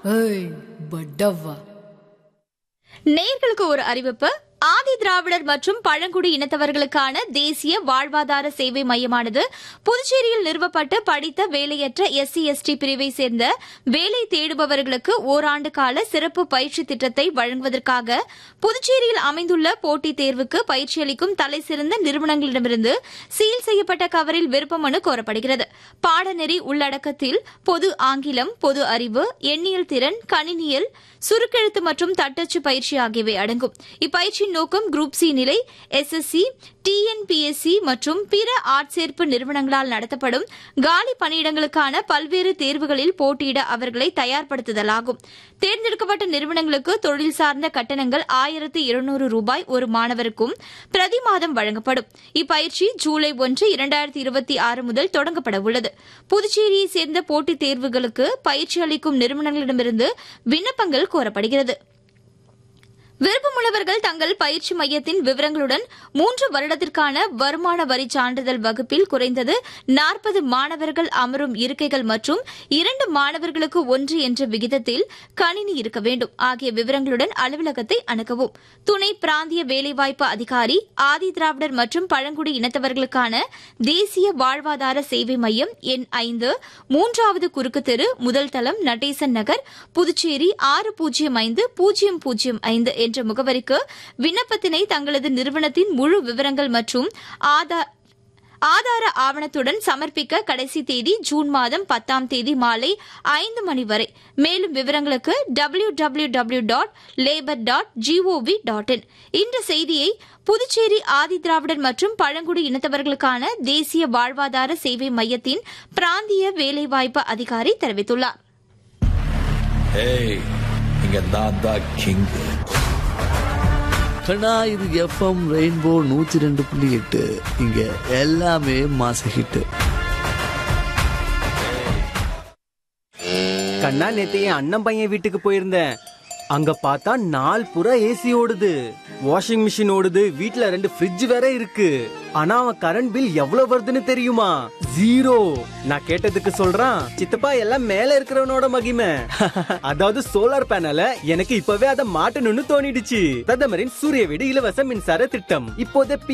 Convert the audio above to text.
ஏய் பட்டவா நேயர்களுக்கு ஒரு அறிவிப்பு ஆதி திராவிடர் மற்றும் பழங்குடி இனத்தவர்களுக்கான தேசிய வாழ்வாதார சேவை மையமானது புதுச்சேரியில் நிறுவப்பட்டு படித்த வேலையற்ற எஸ்சி எஸ்டி பிரிவை சேர்ந்த வேலை தேடுபவர்களுக்கு ஓராண்டு கால சிறப்பு பயிற்சி திட்டத்தை வழங்குவதற்காக புதுச்சேரியில் அமைந்துள்ள போட்டித் தேர்வுக்கு பயிற்சி அளிக்கும் தலைசிறந்த நிறுவனங்களிடமிருந்து சீல் செய்யப்பட்ட கவரில் விருப்ப மனு கோரப்படுகிறது பாடநெறி உள்ளடக்கத்தில் பொது ஆங்கிலம் பொது அறிவு எண்ணியல் திறன் கணினியல் சுருக்கெழுத்து மற்றும் தட்டச்சு பயிற்சி ஆகியவை அடங்கும் இப்பயிற்சியின் நோக்கம் குரூப் சி நிலை எஸ்எஸ்சி டிஎன்பிஎஸ்சி மற்றும் பிற ஆட்சேர்ப்பு நிறுவனங்களால் நடத்தப்படும் காலி பணியிடங்களுக்கான பல்வேறு தேர்வுகளில் போட்டியிட அவர்களை தயார்படுத்துதலாகும் தேர்ந்தெடுக்கப்பட்ட நிறுவனங்களுக்கு தொழில் சார்ந்த கட்டணங்கள் ஆயிரத்து இருநூறு ரூபாய் ஒரு மாணவருக்கும் பிரதி மாதம் வழங்கப்படும் இப்பயிற்சி ஜூலை ஒன்று இரண்டாயிரத்தி இருபத்தி ஆறு முதல் தொடங்கப்பட உள்ளது புதுச்சேரியை சேர்ந்த போட்டித் தேர்வுகளுக்கு பயிற்சி அளிக்கும் நிறுவனங்களிடமிருந்து விண்ணப்பங்கள் கோரப்படுகிறது விருப்பமுள்ளவர்கள் தங்கள் பயிற்சி மையத்தின் விவரங்களுடன் மூன்று வருடத்திற்கான வருமான வரி சான்றிதழ் வகுப்பில் குறைந்தது நாற்பது மாணவர்கள் அமரும் இருக்கைகள் மற்றும் இரண்டு மாணவர்களுக்கு ஒன்று என்ற விகிதத்தில் கணினி இருக்க வேண்டும் ஆகிய விவரங்களுடன் அலுவலகத்தை அணுகவும் துணை பிராந்திய வேலைவாய்ப்பு அதிகாரி ஆதி திராவிடர் மற்றும் பழங்குடி இனத்தவர்களுக்கான தேசிய வாழ்வாதார சேவை மையம் எண் ஐந்து மூன்றாவது குறுக்கு தெரு முதல் தளம் நடேசன் நகர் புதுச்சேரி ஆறு பூஜ்ஜியம் ஐந்து பூஜ்ஜியம் பூஜ்ஜியம் ஐந்து என்ற முகவரிக்கு விண்ணப்பத்தினை தங்களது நிறுவனத்தின் முழு விவரங்கள் மற்றும் ஆதார் ஆதார ஆவணத்துடன் சமர்ப்பிக்க கடைசி தேதி ஜூன் மாதம் பத்தாம் தேதி மாலை ஐந்து மணி வரை மேலும் விவரங்களுக்கு W W W dot labour dot gov dot in இந்த செய்தியை புதுச்சேரி ஆதி திராவிடர் மற்றும் பழங்குடி இனத்தவர்களுக்கான தேசிய வாழ்வாதார சேவை மையத்தின் பிராந்திய வேலைவாய்ப்பு அதிகாரி தெரிவித்துள்ளார் ஏய் இங்க நான் தான் கிங் கண்ணா இது எஃப்எம் ரெயின்போ நூத்தி ரெண்டு புள்ளி எட்டு இங்க எல்லாமே மாச ஹிட் கண்ணா நேத்து என் அண்ணன் பையன் வீட்டுக்கு போயிருந்தேன் அங்க பார்த்தா நாள் புறா ஏசி ஓடுது வாஷிங் மிஷின் ஓடுது வீட்ல ரெண்டு ஃப்ரிட்ஜ் வேற இருக்கு ஆனா அவன் கரண்ட் பில் எவ்வளவு வருதுன்னு தெரியுமா ஜீரோ நான் கேட்டதுக்கு சொல்றான் சித்தப்பா எல்லாம் மேல இருக்கிறவனோட மகிமை அதாவது சோலார் பேனல எனக்கு இப்பவே அதை மாட்டணும்னு தோணிடுச்சு பிரதமரின் சூரிய வீடு இலவச மின்சார திட்டம் இப்போதே